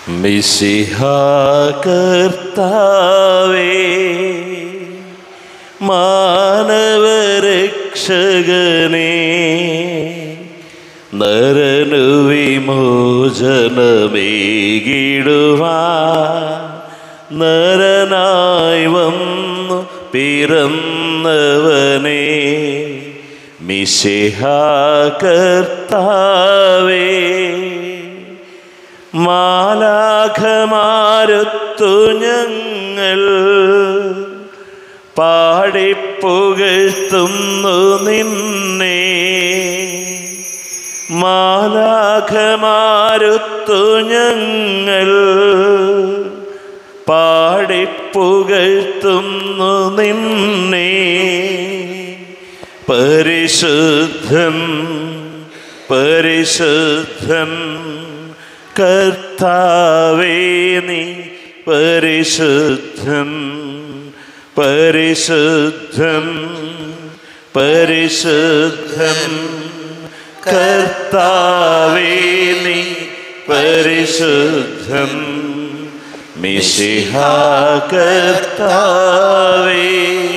മിശിഹാകർത്താവേ മാനവരക്ഷകനേ നരനു വിമോചനമേകിടുവാ നരനായി വന്നു പിറന്നവനേ മിശിഹാകർത്താവേ മാലാഖമാരത്തു ഞങ്ങൾ പാടിപ്പുകഴ്ത്തുന്നു നിന്നെ മാലാഖമാരത്തു ഞങ്ങൾ പാടിപ്പുകഴ്ത്തുന്നു നിന്നെ പരിശുദ്ധൻ പരിശുദ്ധൻ കർത്താവേ നീ പരിശുദ്ധൻ പരിശുദ്ധൻ പരിശുദ്ധൻ കർത്താവേ നീ പരിശുദ്ധൻ മിശിഹ കർത്താവേ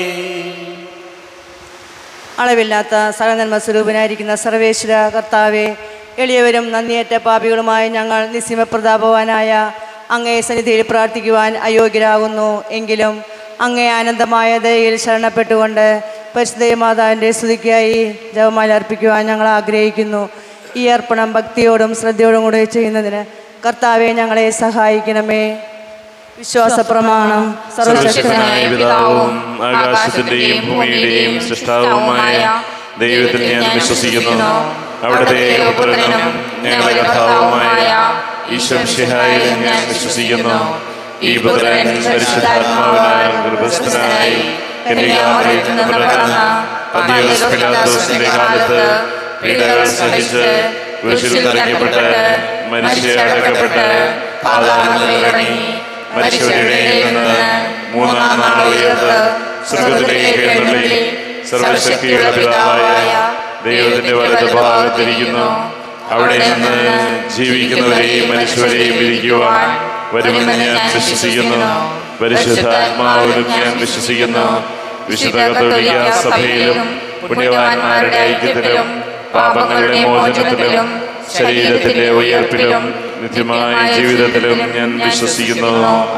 അളവില്ലാത്ത സകനന്മ സ്വരൂപനായിരിക്കുന്ന സർവേശ്വര കർത്താവെ എളിയവരും നന്ദിയേറ്റ പാപികളുമായ ഞങ്ങൾ നിസ്യമപ്രതാപവാനായ അങ്ങേ സന്നിധിയിൽ പ്രാർത്ഥിക്കുവാൻ അയോഗ്യരാകുന്നു എങ്കിലും അങ്ങേ ആനന്ദമായ ദയയിൽ ശരണപ്പെട്ടുകൊണ്ട് പരിശുദ്ധ മാതാവിൻ്റെ സ്തുതിക്കായി ജപമാല അർപ്പിക്കുവാൻ ഞങ്ങൾ ആഗ്രഹിക്കുന്നു ഈ അർപ്പണം ഭക്തിയോടും ശ്രദ്ധയോടും കൂടെ ചെയ്യുന്നതിന് കർത്താവെ ഞങ്ങളെ സഹായിക്കണമേ വിശ്വാസ പ്രമാണം സർവശക്തനായ പിതാവും ആകാശത്തിന്റെയും ഭൂമിയുടെയും സൃഷ്ടാവുമായ ദൈവത്തിൽ ഞാൻ വിശ്വസിക്കുന്നു അവിടുത്തെ ഏകപുത്രനും ഞങ്ങളുടെ കർത്താവുമായ ഈശ്വംഷിഹായിൽ ഞാൻ വിശ്വസിക്കുന്നു ഈ പുത്രൻ പരിശുദ്ധാത്മാവിനാൽ ഗർഭസ്ഥനായി കന്യകാമറിയത്തിൽ നിന്ന് പിറന്ന പന്തിയോസ് പിലാത്തോസിന്റെ കാലത്ത് പീഡകൾ സഹിച്ച് കുരിശിൽ തറയ്ക്കപ്പെട്ട് മനുഷ്യടക്കപ്പെട്ട് പാതാളത്തിൽ ഇറങ്ങി മനുഷ്യരുടെ നിന്ന് മൂന്നാം നാൾ ഉയർത്ത് സ്വർഗത്തിലേക്ക് എഴുന്നള്ളി സർവശക്തിയുടെ പിതാവായ ദൈവത്തിന്റെ വലത് ഭാഗത്തിരിക്കുന്നു അവിടെ നിന്ന് ജീവിക്കുന്നവരെയും മനുഷ്യരെയും വിധിക്കുവാൻ വരുമെന്ന് ഞാൻ വിശ്വസിക്കുന്നു പരിശുദ്ധാത്മാവിലും ഞാൻ വിശ്വസിക്കുന്നു വിശുദ്ധ കത്തോലിക്ക സഭയിലും പുണ്യവാന്മാരുടെ ഐക്യത്തിലും പാപങ്ങളുടെ മോചനത്തിലും ശരീരത്തിന്റെ ഉയർപ്പിലും നിത്യമായ ജീവിതത്തിലും ഞാൻ വിശ്വസിക്കുന്നു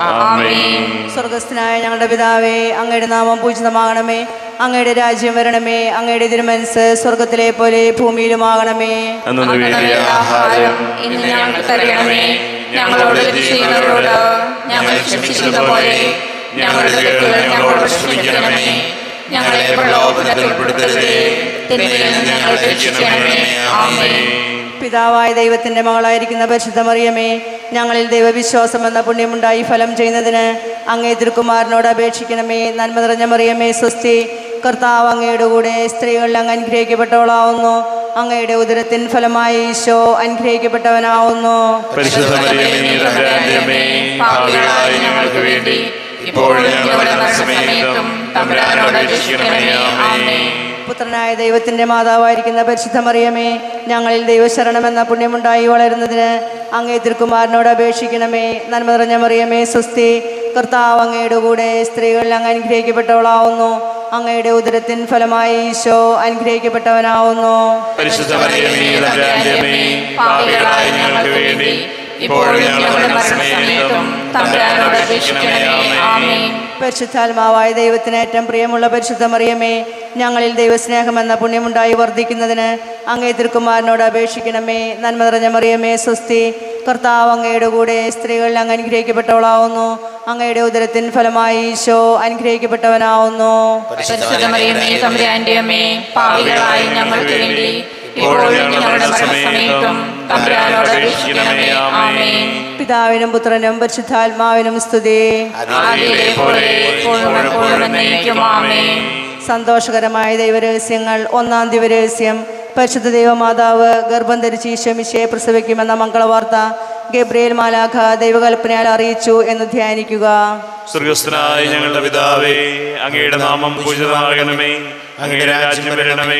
ആമേൻ സ്വർഗസ്ഥനായ ഞങ്ങളുടെ പിതാവേ അങ്ങയുടെ നാമം പൂജിതമാകണമേ അങ്ങയുടെ രാജ്യം വരണമേ അങ്ങയുടെ തിരുമനസ് സ്വർഗത്തിലെ പോലെ ഭൂമിയിലുമാകണമേ അന്നു വേണ്ടിയ ആഹാരം ഇന്ന് ഞങ്ങൾക്ക് തരണമേ ഞങ്ങളോട് തെറ്റ് ചെയ്യുന്നവരോട് ഞങ്ങൾ ക്ഷമിച്ചതുപോലെ ഞങ്ങളുടെ തെറ്റുകൾ ഞങ്ങളോട് ക്ഷമിക്കണമേ ഞങ്ങളെ പ്രലോഭനത്തിൽ ഉൾപ്പെടുത്തരുതേ തിന്മയിൽ നിന്ന് ഞങ്ങളെ രക്ഷിക്കണമേ ആമേൻ പിതാവായ ദൈവത്തിന്റെ മകളായിരിക്കുന്ന പരിശുദ്ധ മറിയമേ ഞങ്ങളിൽ ദൈവവിശ്വാസം എന്ന പുണ്യമുണ്ടായി ഫലം ചെയ്യുന്നതിന് അങ്ങേ തിരുക്കുമാരനോട് അപേക്ഷിക്കണമേ നന്മ നിറഞ്ഞ മറിയമേ സ്വസ്തി കർത്താവ് അങ്ങയുടെ കൂടെ സ്ത്രീകളിൽ അങ്ങ് അനുഗ്രഹിക്കപ്പെട്ടവളാവുന്നു അങ്ങയുടെ ഉദരത്തിൻ ഫലമായി ഈശോ അനുഗ്രഹിക്കപ്പെട്ടവനാവുന്നു പരിശുദ്ധ മറിയമേ തമ്പുരാന്റെയമ്മേ ഭാവികളായ ഞങ്ങൾക്ക് വേണ്ടി ഇപ്പോഴും ഞങ്ങളുടെ മരണസമയത്തും തമ്പുരാനോട് അപേക്ഷിക്കണമേ ആമേൻ പുത്രനായ ദൈവത്തിന്റെ മാതാവായിരിക്കുന്ന പരിശുദ്ധ മറിയമേ ഞങ്ങളിൽ ദൈവശരണമെന്ന പുണ്യമുണ്ടായി വളരുന്നതിന് അങ്ങേ തിരുക്കുമാരനോട് അപേക്ഷിക്കണമേ നന്മ നിറഞ്ഞ മറിയമേ സ്വസ്തി കർത്താവ് അങ്ങയുടെ കൂടെ സ്ത്രീകളിൽ അങ്ങ് അനുഗ്രഹിക്കപ്പെട്ടവളാവുന്നു അങ്ങയുടെ ഉദരത്തിൻ ഫലമായി ഈശോ അനുഗ്രഹിക്കപ്പെട്ടവനാവുന്നു പരിശുദ്ധ മറിയമേ തമ്പുരാന്റെയമ്മേ ഭാവികളായ ഞങ്ങൾക്ക് വേണ്ടി ഇപ്പോഴും ഞങ്ങളുടെ മരണസമയത്തും തമ്പുരാനോട് അപേക്ഷിക്കണമേ ആമേൻ പരിശുദ്ധാത്മാവായ ദൈവത്തിന് ഏറ്റവും പ്രിയമുള്ള പരിശുദ്ധ മറിയമേ ഞങ്ങളിൽ ദൈവസ്നേഹമെന്ന പുണ്യമുണ്ടായി വർദ്ധിക്കുന്നതിന് അങ്ങേ തിരുക്കുമാരനോട് അപേക്ഷിക്കണമേ നന്മ നിറഞ്ഞ മറിയമേ സ്വസ്തി കർത്താവ് അങ്ങയുടെ കൂടെ സ്ത്രീകളിൽ അങ്ങ് അനുഗ്രഹിക്കപ്പെട്ടവളാവുന്നു അങ്ങയുടെ ഉദരത്തിൻ ഫലമായി ഈശോ അനുഗ്രഹിക്കപ്പെട്ടവനാവുന്നു പരിശുദ്ധ മറിയമേ തമ്പുരാന്റെ അമ്മേ പാപികളായ ഞങ്ങൾക്ക് വേണ്ടി ഇപ്പോഴും ഞങ്ങളുടെ മരണസമയത്തും തമ്പുരാനോട് അപേക്ഷിക്കണമേ ആമേൻ പിതാവിനും പുത്രനും പരിശുദ്ധാത്മാവിനും സ്തുതി ആദിയിലെ പോലെ ഇപ്പോഴും എപ്പോഴും എന്നേക്കും ആമേൻ സന്തോഷകരമായ ദൈവരഹസ്യങ്ങൾ ഒന്നാം ദിവരഹസ്യം പരിശുദ്ധ ദൈവമാതാവ് ഗർഭം ധരിച്ച് ഈശോമിശയെ പ്രസവിക്കുമെന്ന മംഗളവാർത്ത ഗബ്രിയേൽ മാലാഖ ദൈവകൽപ്പനയാൽ അറിയിച്ചു എന്ന് ധ്യാനിക്കുക സ്വർഗസ്ഥനായ ഞങ്ങളുടെ പിതാവേ അങ്ങയുടെ നാമം പൂജിതമാകണമേ അങ്ങയുടെ രാജ്യം വരണമേ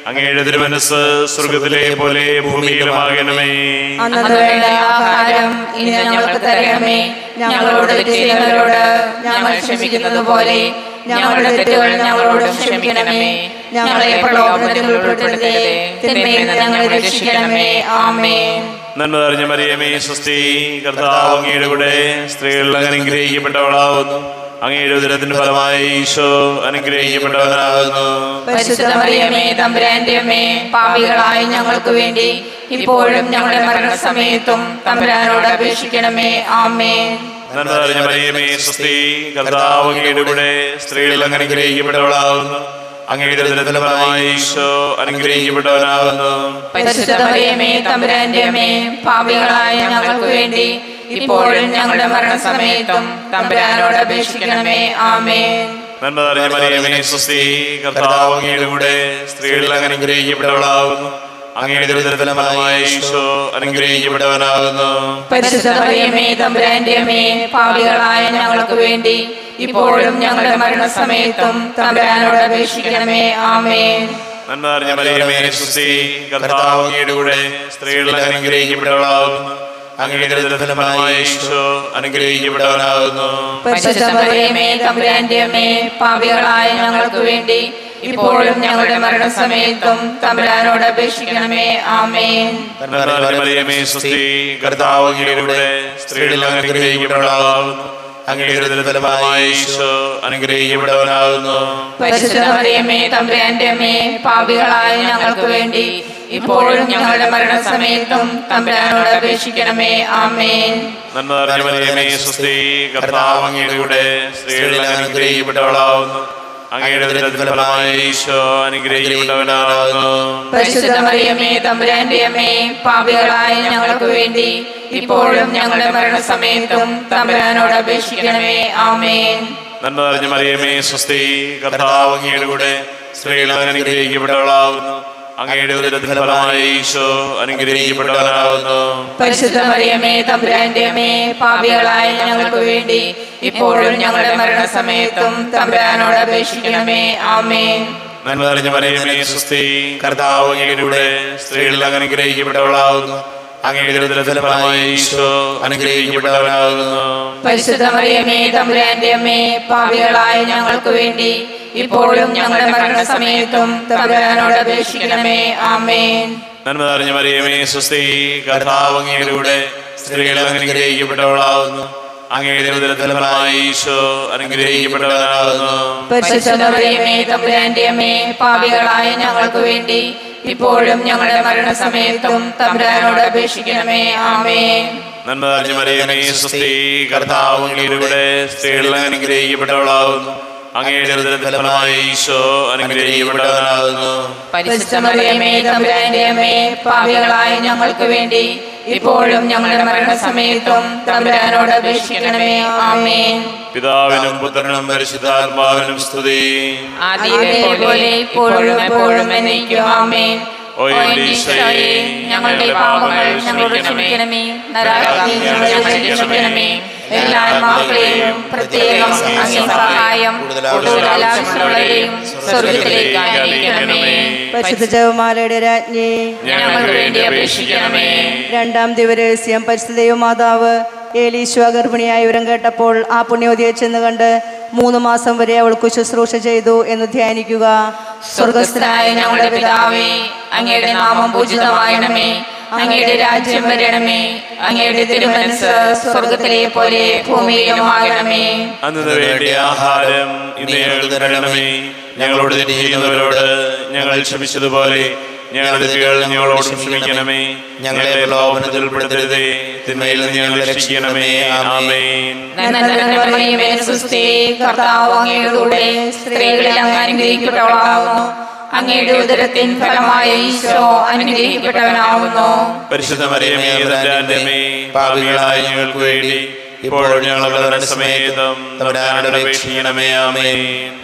അങ്ങയുടെ തിരുമനസ് സ്വർഗത്തിലെ പോലെ ഭൂമിയിലുമാകണമേ അന്നു അന്ന് വേണ്ട ആഹാരം ഇനി ഞങ്ങൾക്ക് തരണമേ ഞങ്ങളോട് തെറ്റ് ചെയ്യുന്നവരോട് ഞങ്ങൾ ക്ഷമിക്കുന്നത് പോലെ ഞങ്ങളുടെ തെറ്റുകൾ ഞങ്ങളോട് ക്ഷമിക്കണമേ ഞങ്ങളെ പ്രലോഭനത്തിൽ ഉൾപ്പെടുത്തരുതേ തിന്മയിൽ നിന്ന് ഞങ്ങളെ രക്ഷിക്കണമേ ആമേൻ നന്മ നിറഞ്ഞ മറിയമേ സ്വസ്തി കർത്താവ് അങ്ങയുടെ കൂടെ സ്ത്രീകൾ അനുഗ്രഹിക്കപ്പെട്ടവളാവുന്നു അങ്ങയുടെ ഉദരത്തിന്റെ ഫലമായി ഈശോ അനുഗ്രഹിക്കപ്പെട്ടവനാകുന്നു പരിശുദ്ധ മറിയമേ തമ്പുരാന്റെ അമ്മേ പാപികളായ ഞങ്ങൾക്ക് വേണ്ടി ഇപ്പോഴും ഞങ്ങളുടെ മരണസമയത്തും തമ്പുരാനോട് അപേക്ഷിക്കണമേ ആമേൻ നന്മ നിറഞ്ഞ മറിയമേ സ്വസ്തി കർത്താവ് അങ്ങയുടെ കൂടെ സ്ത്രീകൾ അനുഗ്രഹിക്കപ്പെട്ടവളാവുന്നു അങ്ങയുടെ ഉദരത്തിന്റെ ഫലമായി ഈശോ അനുഗ്രഹിക്കപ്പെട്ടവനാകുന്നു പരിശുദ്ധ മറിയമേ തമ്പുരാന്റെ അമ്മേ പാപികളായ ഞങ്ങൾക്ക് വേണ്ടി ഇപ്പോഴും ഞങ്ങളുടെ മരണസമയത്തും തമ്പുരാനോട് അപേക്ഷിക്കണമേ ആമേൻ നന്മ നിറഞ്ഞ മറിയമേ സ്വസ്തി കർത്താവ് അങ്ങയുടെ കൂടെ സ്ത്രീകൾ അനുഗ്രഹിക്കപ്പെട്ടവളാവുന്നു അങ്ങയുടെ ഉദരത്തിന്റെ ഫലമായി ഈശോ അനുഗ്രഹിക്കപ്പെട്ടവനാകുന്നു പരിശുദ്ധ മറിയമേ തമ്പുരാന്റെ അമ്മേ പാപികളായ ഞങ്ങൾക്ക് വേണ്ടി ഇപ്പോഴും ഞങ്ങളുടെ മരണസമയത്തും തമ്പുരാനോട് അപേക്ഷിക്കണമേ ആമേൻ നന്മ നിറഞ്ഞ മറിയമേ സ്വസ്തി കർത്താവ് അങ്ങയുടെ കൂടെ സ്ത്രീകൾ അനുഗ്രഹിക്കപ്പെട്ടവളാവുന്നു അങ്ങയുടെ ഉദരത്തിന്റെ ഫലമായി ഈശോ അനുഗ്രഹിക്കപ്പെട്ടവനാകുന്നു പരിശുദ്ധ മറിയമേ തമ്പുരാന്റെ അമ്മേ പാപികളായ ഞങ്ങൾക്ക് വേണ്ടി ഇപ്പോഴും ഞങ്ങളുടെ മരണസമയത്തും തമ്പുരാനോട് അപേക്ഷിക്കണമേ ആമേൻ നന്മ നിറഞ്ഞ മറിയമേ സ്വസ്തി കർത്താവ് അങ്ങയുടെ കൂടെ സ്ത്രീകൾ അനുഗ്രഹിക്കപ്പെട്ടവളാവുന്നു അങ്ങയുടെ ഉദരത്തിന്റെ ഫലമായി ഈശോ അനുഗ്രഹിക്കപ്പെട്ടവനാകുന്നു പരിശുദ്ധ മറിയമേ തമ്പുരാന്റെ അമ്മേ പാപികളായ ഞങ്ങൾക്ക് വേണ്ടി ഇപ്പോഴും ഞങ്ങളുടെ മരണസമയത്തും തമ്പുരാനോട് അപേക്ഷിക്കണമേ ആമേൻ നന്മ നിറഞ്ഞ മറിയമേ സ്വസ്തി കർത്താവ് അങ്ങയുടെ കൂടെ സ്ത്രീകൾ അനുഗ്രഹിക്കപ്പെട്ടവളാവുന്നു അങ്ങയുടെ ഉദരത്തിന്റെ ഫലമായി ഈശോ അനുഗ്രഹിക്കപ്പെട്ടവനാകുന്നു പരിശുദ്ധ മറിയമേ തമ്പുരാന്റെ അമ്മേ പാപികളായ ഞങ്ങൾക്ക് വേണ്ടി ഇപ്പോഴും ഞങ്ങളുടെ മരണസമയത്തും തമ്പുരാനോട് അപേക്ഷിക്കണമേ ആമേൻ നന്മ നിറഞ്ഞ മറിയമേ സ്വസ്തി കർത്താവ് അങ്ങയുടെ കൂടെ സ്ത്രീകൾ അനുഗ്രഹിക്കപ്പെട്ടവളാവുന്നു അങ്ങയുടെ ഉദരത്തിന്റെ ഫലമായി ഈശോ അനുഗ്രഹിക്കപ്പെട്ടവനാകുന്നു പരിശുദ്ധ മറിയമേ തമ്പുരാന്റെ അമ്മേ പാപികളായ ഞങ്ങൾക്ക് വേണ്ടി ഇപ്പോഴും ഞങ്ങളുടെ മരണസമയത്തും തമ്പുരാനോട് അപേക്ഷിക്കണമേ ആമേൻ നന്മ നിറഞ്ഞ മറിയമേ സ്വസ്തി കർത്താവ് അങ്ങയുടെ കൂടെ സ്ത്രീകൾ അനുഗ്രഹിക്കപ്പെട്ടവളാവുന്നു അങ്ങയുടെ ഉദരത്തിന്റെ ഫലമായി ഈശോ അനുഗ്രഹിക്കപ്പെട്ടവനാകുന്നു പരിശുദ്ധ മറിയമേ തമ്പുരാന്റെ അമ്മേ പാപികളായ ഞങ്ങൾക്ക് വേണ്ടി ഇപ്പോഴും ഞങ്ങളുടെ മരണസമയത്തും തമ്പുരാനോട് അപേക്ഷിക്കണമേ ആമേൻ നന്മ നിറഞ്ഞ മറിയമേ സ്വസ്തി കർത്താവ് അങ്ങയുടെ കൂടെ സ്ത്രീകൾ അനുഗ്രഹിക്കപ്പെട്ടവളാവുന്നു അങ്ങയുടെ ഉദരത്തിന്റെ ഫലമായി ഈശോ അനുഗ്രഹിക്കപ്പെട്ടവനാകുന്നു പരിശുദ്ധ മറിയമേ തമ്പുരാന്റെ അമ്മേ പാപികളായ ഞങ്ങൾക്ക് വേണ്ടി ഇപ്പോഴും ഞങ്ങളുടെ മരണസമയത്തും തമ്പുരാനോട് അപേക്ഷിക്കണമേ ആമേൻ നന്മ നിറഞ്ഞ മറിയമേ സ്വസ്തി കർത്താവ് അങ്ങയുടെ കൂടെ സ്ത്രീകൾ അനുഗ്രഹിക്കപ്പെട്ടവളാവുന്നു അങ്ങയുടെ ഉദരത്തിന്റെ ഫലമായി ഈശോ അനുഗ്രഹിക്കപ്പെട്ടവനാകുന്നു പരിശുദ്ധ മറിയമേ തമ്പുരാന്റെ അമ്മേ പാപികളായ ഞങ്ങൾക്ക് വേണ്ടി ഇപ്പോഴും ഞങ്ങളുടെ മരണസമയത്തും തമ്പുരാനോട് അപേക്ഷിക്കണമേ ആമേൻ പിതാവിനും പുത്രനും പരിശുദ്ധാത്മാവിനും സ്തുതി ആദ്യത്തെ പോലെ ഇപ്പോഴും എപ്പോഴും എന്നേക്കും ആമേൻ ഓ ഓ എൻ്റെ എൻ്റെ ഈശോയെ, ഈശോയെ, ഞങ്ങളുടെ പാപങ്ങൾ ഞങ്ങളോട് ക്ഷമിക്കണമേ നരകത്തിൽ ഞങ്ങളെ രക്ഷിക്കണമേ എല്ലാ ആത്മാക്കളെയും പ്രത്യേകം അങ്ങേ സഹായം കൂടുതൽ ആവശ്യമുള്ളവരെയും സ്വർഗത്തിലേക്ക് അയക്കണമേ പരിശുദ്ധ ജവമാലയുടെ രാജ്ഞി ഞങ്ങൾക്ക് വേണ്ടി അപേക്ഷിക്കണമേ രണ്ടാം ദിവരഹസ്യം പരിശുദ്ധ ദൈവമാതാവ് ഏലീശ്വ ഗർഭിണിയായ വിവരം കേട്ടപ്പോൾ ആ പുണ്യോദയെ ചെന്ന് കണ്ട് മൂന്ന് മാസം വരെ അവൾക്ക് ശുശ്രൂഷ ചെയ്തു എന്ന് ധ്യാനിക്കുക സ്വർഗസ്ഥനായ ഞങ്ങളുടെ പിതാവേ അങ്ങയുടെ നാമം പൂജിതമായണമേ അങ്ങയുടെ രാജ്യം വരണമേ അങ്ങയുടെ തിരുമനസ് സ്വർഗത്തിലെ പോലെ ഭൂമിയിലുമാകണമേ അന്ന് വേണ്ടി ആഹാരം ഇന്ന് ഞങ്ങൾക്ക് തരണമേ ഞങ്ങളോട് തെറ്റ് ചെയ്യുന്നവരോട് ഞങ്ങൾ ക്ഷമിച്ചതുപോലെ ഞങ്ങളുടെ തെറ്റുകൾ ഞങ്ങളോട് ക്ഷമിക്കണമേ ഞങ്ങളെ പ്രലോഭനത്തിൽ ഉൾപ്പെടുത്തരുതേ തിന്മയിൽ നിന്ന് ഞങ്ങളെ രക്ഷിക്കണമേ ആമേൻ നന്മമറിയമേ സുസ്ഥി കർത്താവ് അങ്ങയുടെ കൂടെ സ്ത്രീകളിൽ അങ്ങ് അനുഗ്രഹിക്കപ്പെട്ടവളാകുന്നു അങ്ങയുടെ ഉദരത്തിൻ ഫലമായ ഈശോ അനുഗ്രഹിക്കപ്പെട്ടവനാവുന്നു പരിശുദ്ധ മറിയമേ തമ്പുരാന്റെ അമ്മേ, പാപികളായ ഞങ്ങൾക്ക് വേണ്ടി ഇപ്പോഴും ഞങ്ങളുടെ സമയത്തും തമ്പുരാനോട് അപേക്ഷിക്കണമേ ആമേൻ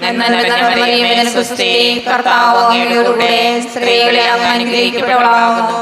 നന്മമറിയമേ സുസ്ഥി കർത്താവ് അങ്ങയുടെ കൂടെ സ്ത്രീകളിൽ അങ്ങ് അനുഗ്രഹിക്കപ്പെട്ടവളാകുന്നു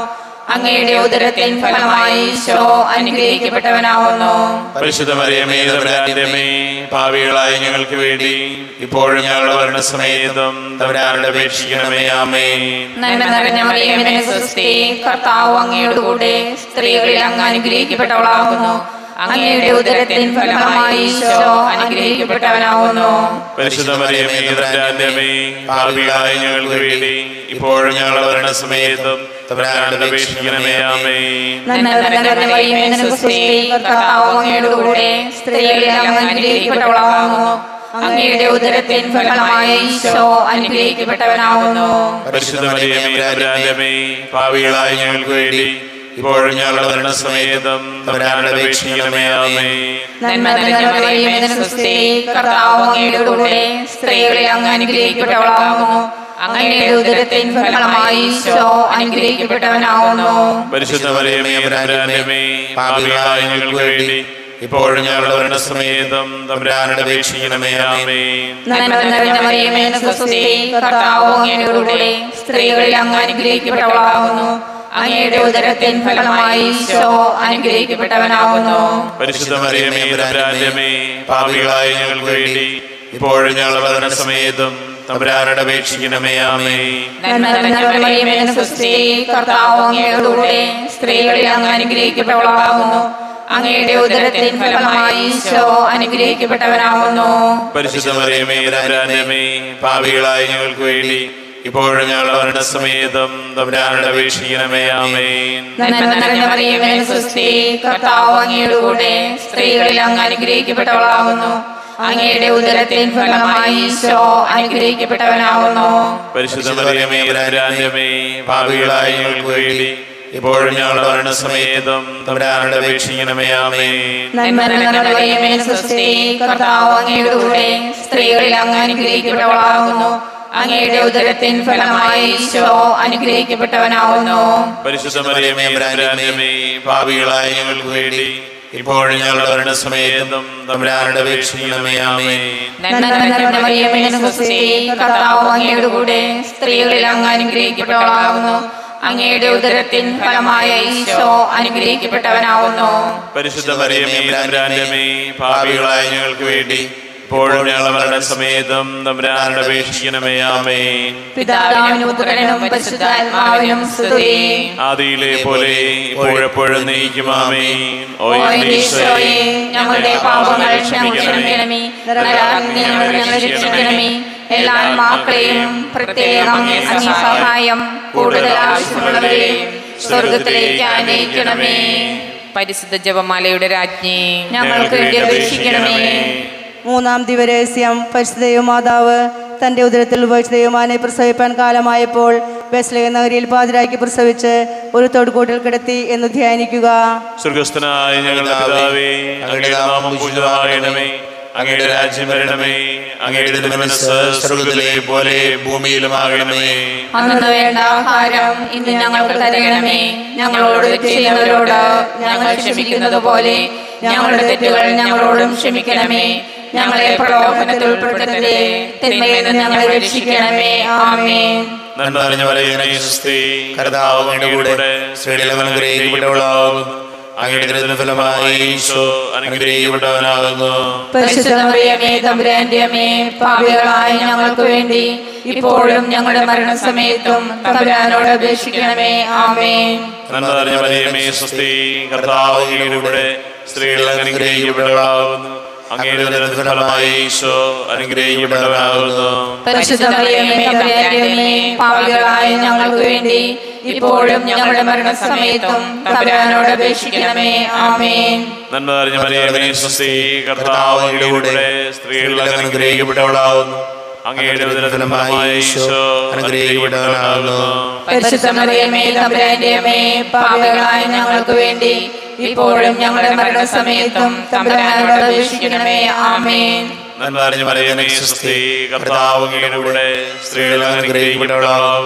അങ്ങയുടെ ഉദരത്തിൻ ഫലമായി ഈശോ അനുഗ്രഹിക്കപ്പെട്ടവനാവുന്നു പരിശുദ്ധ മറിയമേ തമ്പുരാന്റെമേ പാവികളായ ഞങ്ങൾക്ക് വേണ്ടി ഇപ്പോഴും ഞങ്ങളുടെ മരണസമയത്തും തമ്പുരാനോട് അപേക്ഷിക്കണമേ ആമേ നന്മ നിറഞ്ഞ മറിയമേ സ്വസ്തി കർത്താവ് അങ്ങയുടെ കൂടെ സ്ത്രീകളിൽ അങ്ങ് അനുഗ്രഹിക്കപ്പെട്ടവളാകുന്നു അങ്ങയുടെ ഉദരത്തിൻ ഫലമായി ഈശോ അനുഗ്രഹിക്കപ്പെട്ടവനാവുന്നു പരിശുദ്ധ മറിയമേ തമ്പുരാന്റെമേ പാവികളായ ഞങ്ങൾക്ക് വേണ്ടി ഇപ്പോഴും ഞങ്ങളുടെ മരണസമയത്തും തമ്പുരാനോട് അപേക്ഷിക്കണമേ ആമേ നന്മ നിറഞ്ഞ മറിയമേ സ്വസ്തി കർത്താവ് അങ്ങയുടെ കൂടെ സ്ത്രീകളിൽ അങ്ങ് അനുഗ്രഹിക്കപ്പെട്ടവളാകുന്നു അങ്ങയുടെ ഉദരത്തിൻ ഫലമായി ഈശോ അനുഗ്രഹിക്കപ്പെട്ടവനാവുന്നു പരിശുദ്ധ മറിയമേ തമ്പുരാന്റെമേ പാവികളായ ഞങ്ങൾക്ക് വേണ്ടി ഇപ്പോഴും ഞങ്ങളുടെ മരണസമയത്തും തമ്പുരാനോട് അപേക്ഷിക്കണമേ ആമേ നന്മ നിറഞ്ഞ മറിയമേ സ്വസ്തി കർത്താവ് അങ്ങയുടെ കൂടെ സ്ത്രീകളിൽ അങ്ങ് അനുഗ്രഹിക്കപ്പെട്ടവളാകുന്നു അങ്ങയുടെ ഉദരത്തിൻ ഫലമായി ഈശോ അനുഗ്രഹിക്കപ്പെട്ടവനാവുന്നു പരിശുദ്ധ മറിയമേ തമ്പുരാന്റെമേ പാപികളായ ഞങ്ങൾക്ക് വേണ്ടി ഇപ്പോഴും ഞങ്ങളുടെ മരണസമയത്തും തമ്പുരാനോട് അപേക്ഷിക്കണമേ ആമേ നന്മ നിറഞ്ഞ മറിയമേ സ്വസ്തി കർത്താവ് അങ്ങയുടെ കൂടെ സ്ത്രീകളിൽ അങ്ങ് അനുഗ്രഹിക്കപ്പെട്ടവളാകുന്നു അങ്ങയുടെ ഉദരത്തിൻ ഫലമായി ഈശോ അനുഗ്രഹിക്കപ്പെട്ടവനാവുന്നു പരിശുദ്ധ മറിയമേ തമ്പുരാന്റെമേ പാപികളായ ഞങ്ങൾക്ക് വേണ്ടി ഇപ്പോഴും ഞങ്ങളുടെ മരണസമയത്തും തമ്പുരാനോട് അപേക്ഷിക്കണമേ ആമേ നന്മ നിറഞ്ഞ മറിയമേ സ്വസ്തി കർത്താവ് അങ്ങയുടെ കൂടെ സ്ത്രീകളിൽ അങ്ങ് അനുഗ്രഹിക്കപ്പെട്ടവളാകുന്നു അങ്ങയുടെ ഉദരത്തിൻ ഫലമായി ഈശോ അനുഗ്രഹിക്കപ്പെട്ടവനാവുന്നു പരിശുദ്ധ മറിയമേ തമ്പുരാന്റെമേ പാപികളായ ഞങ്ങൾക്ക് വേണ്ടി ഇപ്പോഴും ഞങ്ങളുടെ മരണസമയത്തും തമ്പുരാനോട് അപേക്ഷിക്കണമേ ആമേ നന്മ നിറഞ്ഞ മറിയമേ സ്വസ്തി കർത്താവ് അങ്ങയുടെ കൂടെ സ്ത്രീകളിൽ അങ്ങ് അനുഗ്രഹിക്കപ്പെട്ടവളാകുന്നു അങ്ങയുടെ ഉദരത്തിൻ ഫലമായി ഈശോ അനുഗ്രഹിക്കപ്പെട്ടവനാവുന്നു പരിശുദ്ധ മറിയമേ തമ്പുരാന്റെമേ പാപികളായ ഞങ്ങൾക്ക് വേണ്ടി ഇപ്പോഴും ഞങ്ങളുടെ മരണസമയത്തും തമ്പുരാനോട് അപേക്ഷിക്കണമേ ആമേ നന്മ നിറഞ്ഞ മറിയമേ സ്വസ്തി കർത്താവ് അങ്ങയുടെ കൂടെ സ്ത്രീകളിൽ അങ്ങ് അനുഗ്രഹിക്കപ്പെട്ടവളാകുന്നു അങ്ങയുടെ ഉദരത്തിൻ ഫലമായി ഈശോ അനുഗ്രഹിക്കപ്പെട്ടവനാവുന്നു പരിശുദ്ധ മറിയമേ തമ്പുരാന്റെമേ പാപികളായ ഞങ്ങൾക്ക് വേണ്ടി ഇപ്പോഴും ഞങ്ങളുടെ മരണസമയത്തും തമ്പുരാനോട് അപേക്ഷിക്കണമേ ആമേ നന്മ നിറഞ്ഞ മറിയമേ സ്വസ്തി കർത്താവ് അങ്ങയുടെ കൂടെ സ്ത്രീകളിൽ അങ്ങ് അനുഗ്രഹിക്കപ്പെട്ടവളാകുന്നു അങ്ങയുടെ ഉദരത്തിൻ ഫലമായ ഈശോ അനുഗ്രഹിക്കപ്പെട്ടവനാവുന്നു പരിശുദ്ധ മറിയമേ തമ്പുരാന്റെമേ പാപികളായ ഞങ്ങൾക്ക് വേണ്ടി ഇപ്പോഴും ഞങ്ങളുടെ മരണസമയത്തും തമ്പുരാനോട് അപേക്ഷിക്കണമേ ആമേ പിതാവിനും പുത്രനും പരിശുദ്ധാത്മാവിനും സ്തുതി ആദിയിലെ പോലെ ഇപ്പോഴെപ്പോഴും നയിക്കുമാമേ ഓ ഓ എന്റെ ഈശോയെ ഞങ്ങളുടെ പാപങ്ങൾ ക്ഷമിക്കണമേ നരകാഗ്നി ഞങ്ങളെ രക്ഷിക്കണമേ എല്ലാ ആത്മാക്കളെയും പ്രത്യേകം അങ്ങേ സഹായം കൂടുതൽ ആവശ്യമുള്ളവരെയും സ്വർഗത്തിലേക്ക് അനയിക്കണമേ പരിശുദ്ധ ജപമാലയുടെ രാജ്ഞി ഞങ്ങൾക്ക് വേണ്ടി അപേക്ഷിക്കണമേ മൂന്നാം ദിവരഹസ്യം പരിശുദ്ധ മാതാവ് തൻ്റെ ഉദരത്തിൽ ഉപയോഗിച്ച ദൈവമാനെ പ്രസവിപ്പാൻ കാലമായപ്പോൾ ബെസ്ലേ നഗരിയിൽ പാതിരാക്കി പ്രസവിച്ച് ഒരു തൊടുകൂട്ടിൽ കിടത്തി എന്ന് ധ്യാനിക്കുക സ്വർഗസ്ഥനായ ഞങ്ങളുടെ പിതാവേ അങ്ങയുടെ നാമം പൂജിതമാകണമേ അങ്ങയുടെ രാജ്യം വരണമേ അങ്ങയുടെ തിരുമനസ് സ്വർഗത്തിലെ പോലെ ഭൂമിയിലുമാകണമേ അന്നു വേണ്ട ആഹാരം ഇന്ന് ഞങ്ങൾക്ക് തരണമേ ഞങ്ങളോട് തെറ്റ് ചെയ്യുന്നവരോട് ഞങ്ങൾ ക്ഷമിക്കുന്നത് പോലെ ഞങ്ങളുടെ തെറ്റുകൾ ഞങ്ങളോടും ക്ഷമിക്കണമേ ഞങ്ങളെ പ്രലോഭനത്തിൽ ഉൾപ്പെടുത്തരുതേ തിന്മയിൽ നിന്ന് ഞങ്ങളെ രക്ഷിക്കണമേ ആമേൻ നന്മ അറിഞ്ഞ വലയനെ സുസ്തി കർത്താവ് അങ്ങയുടെ കൂടെ സ്ത്രീകളിൽ അനുഗ്രഹിക്കപ്പെട്ടവളാകുന്നു അങ്ങയുടെ തിരുത്തിന് ഫലമായി ഈശോ അനുഗ്രഹിക്കപ്പെട്ടവനാകുന്നു പരിശുദ്ധ മറിയമേ തമ്പുരാന്റെ അമ്മേ പാപികളായ ഞങ്ങൾക്ക് വേണ്ടി ഇപ്പോഴും ഞങ്ങളുടെ മരണസമയത്തും തമ്പുരാനോട് അപേക്ഷിക്കണമേ ആമേൻ നന്മ അറിഞ്ഞ വലയമേ സുസ്തി കർത്താവ് അങ്ങയുടെ കൂടെ സ്ത്രീകളിൽ അനുഗ്രഹിക്കപ്പെട്ടവളാകുന്നു അങ്ങയുടെ തിരുത്തിന് ഫലമായി ഈശോ അനുഗ്രഹിക്കപ്പെട്ടവനാകുന്നു പരിശുദ്ധ മറിയമേ തമ്പുരാന്റെ അമ്മേ പാപികളായ ഞങ്ങൾക്ക് വേണ്ടി ഇപ്പോഴും ഞങ്ങളുടെ മരണസമയത്തും തമ്പുരാനോട് അപേക്ഷിക്കണമേ ആമേൻ നന്മ അറിഞ്ഞ മറിയമേ സുസ്തി കർത്താവ് അങ്ങയുടെ കൂടെ സ്ത്രീകളിൽ അനുഗ്രഹിക്കപ്പെട്ടവളാകുന്നു അങ്ങയുടെ ഉദരത്തിന് ഫലമായി ഈശോ അനുഗ്രഹിക്കപ്പെട്ടവനാകുന്നു പരിശുദ്ധ മറിയമേ തമ്പുരാന്റെ അമ്മേ പാപികളായ ഞങ്ങൾക്ക് വേണ്ടി ഇപ്പോഴും ഞങ്ങളുടെ മരണസമയത്തും തമ്പുരാനോട് അപേക്ഷിക്കണമേ ആമേൻ നന്മ അറിഞ്ഞ മറിയമേ സുസ്തി കർത്താവ് അങ്ങയുടെ കൂടെ സ്ത്രീകളിൽ അനുഗ്രഹിക്കപ്പെട്ടവളാകുന്നു